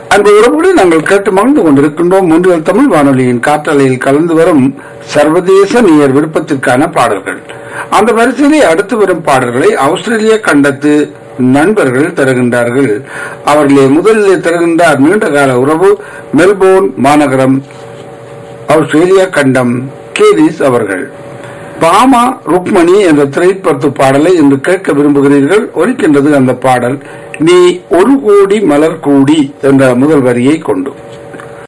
அன்பு உறவுகளை நாங்கள் கேட்டு மகிழ்ந்து கொண்டிருக்கின்றோம் மூன்றில் தமிழ் வானொலியின் காற்றலையில் கலந்து வரும் சர்வதேச நேயர் விருப்பத்திற்கான பாடல்கள் அந்த வரிசையிலே அடுத்து வரும் பாடல்களை ஆஸ்திரேலிய கண்டத்து நண்பர்கள் தருகின்றார்கள் அவர்களே முதலிலே தருகின்றார் நீண்ட கால உறவு மெல்போர்ன் மாநகரம் ஆஸ்திரேலியா கண்டம் கேரிஸ் அவர்கள் பாமா ருக்மணி என்ற திரைப்படத்து பாடலை இன்று கேட்க விரும்புகிறீர்கள் ஒலிக்கின்றது அந்த பாடல் நீ ஒரு கோடி மலர் கூடி என்ற முதல் வரியை கொண்டு